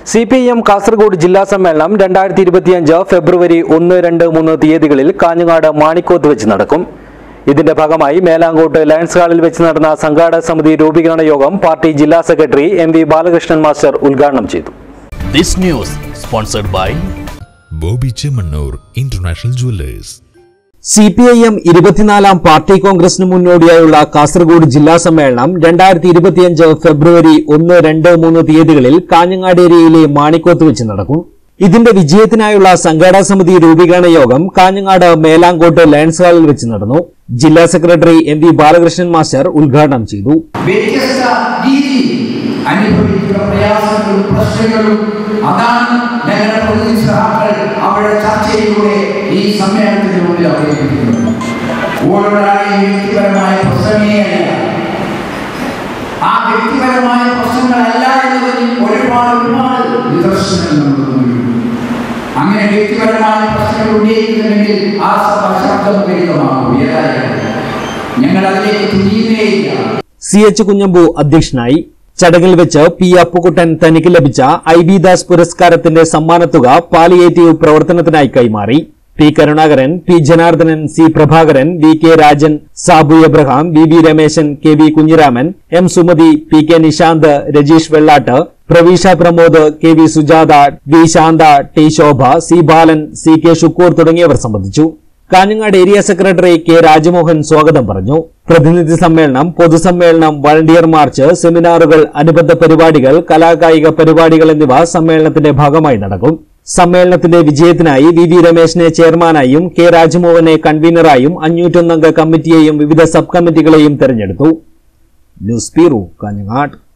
C P M Kasaragod ജില്ലാ സമ്മേളനം രണ്ടായിരത്തി ഇരുപത്തിയഞ്ച് ഫെബ്രുവരി ഒന്ന് രണ്ട് മൂന്ന് തീയതികളിൽ കാഞ്ഞങ്ങാട് മാണിക്കോത്ത് വെച്ച് നടക്കും ഇതിന്റെ ഭാഗമായി മേലാങ്കോട്ട് ലയൺസ് ഹാളിൽ വെച്ച് നടന്ന സംഘാടക സമിതി രൂപീകരണ യോഗം പാർട്ടി ജില്ലാ secretary M V Balakrishnan master ഉദ്ഘാടനം ചെയ്തു This news sponsored by Bobby Chemmanur international jewellers C P I M ഇരുപത്തിനാലാം പാർട്ടി കോൺഗ്രസിന് മുന്നോടിയായുള്ള കാസർഗോഡ് ജില്ലാ സമ്മേളനം രണ്ടായിരത്തി ഇരുപത്തിയഞ്ച് ഫെബ്രുവരി ഒന്ന് രണ്ട് മൂന്ന് തീയതികളിൽ കാഞ്ഞങ്ങാട് ഏരിയയിലെ മാണിക്കോത്ത് വെച്ച് നടക്കും ഇതിന്റെ വിജയത്തിനായുള്ള സംഘാടക സമിതി രൂപീകരണ യോഗം കാഞ്ഞങ്ങാട് മേലാങ്കോട്ട് ലയൺസ് ഹാളിൽ വെച്ച് നടന്നു ജില്ലാ secretary M V Balakrishnan master ഉദ്ഘാടനം ചെയ്തു വ്യത്യസ്ത രീതിയിൽ അനുഭവിക്കുന്ന പ്രയാസങ്ങളും പ്രശ്നങ്ങളും അതാണ് ഞങ്ങളുടെ പ്രതിനിധി സഹാക്കൾ അവരുടെ ചർച്ചയിലൂടെ ഈ സമ്മേളനത്തിലൂടെ അവതരിപ്പിക്കുന്നത് ഓരോരാളെയും വ്യക്തിപരമായ പ്രശ്നമേയല്ല ആ വ്യക്തിപരമായ പ്രശ്നങ്ങളല്ല എന്നതിൽ ഒരുപാട് ഒരുപാട് നിദർശനങ്ങൾ നമ്മൾ മുന്നിലുണ്ട്. അങ്ങനെ വ്യക്തിപരമായ പ്രശ്നങ്ങൾ ഉന്നയിക്കുന്നുണ്ടെങ്കിൽ ആ സഭ ശബ്ദമുഖരിതമാകും ഏതായാലും ഞങ്ങൾ അതിലേക്ക് തുനിയുന്നേയില്ല സി എച്ച് കുഞ്ഞമ്പു അധ്യക്ഷനായി ചടങ്ങിൽ വെച്ച് പി അപ്പുകുട്ടൻ തനിക്ക് ലഭിച്ച ഐ ബി ദാസ് പുരസ്കാരത്തിന്റെ സമ്മാനത്തുക പാലിയേറ്റീവ് പ്രവർത്തനത്തിനായി കൈമാറി P Karunakaran P Janardhanan C Prabhakaran V K Rajan Sabu Abraham V B Rameshan K V Kunhiraman M Sumathi P K Nishanth Rajeesh Vellatt Praveesha Pramod K V Sujatha V Shantha T Shobha C Balan C K Shukkur തുടങ്ങിയവർ സംബന്ധിച്ചു Kanhangad area secretary K Rajamohan സ്വാഗതം പറഞ്ഞു പ്രതിനിധി സമ്മേളനം പൊതുസമ്മേളനം വളണ്ടിയർ മാർച്ച് സെമിനാറുകൾ അനുബന്ധ പരിപാടികൾ കലാകായിക പരിപാടികൾ എന്നിവ സമ്മേളനത്തിന്റെ ഭാഗമായി നടക്കും സമ്മേളനത്തിന്റെ വിജയത്തിനായി വി വി രമേശിനെ ചെയർമാനായും കെ രാജമോഹനെ കൺവീനറായും അഞ്ഞൂറ്റൊന്നംഗ കമ്മിറ്റിയെയും വിവിധ സബ് കമ്മിറ്റികളെയും തെരഞ്ഞെടുത്തു ന്യൂസ് ബ്യൂറോ കാഞ്ഞങ്ങാട്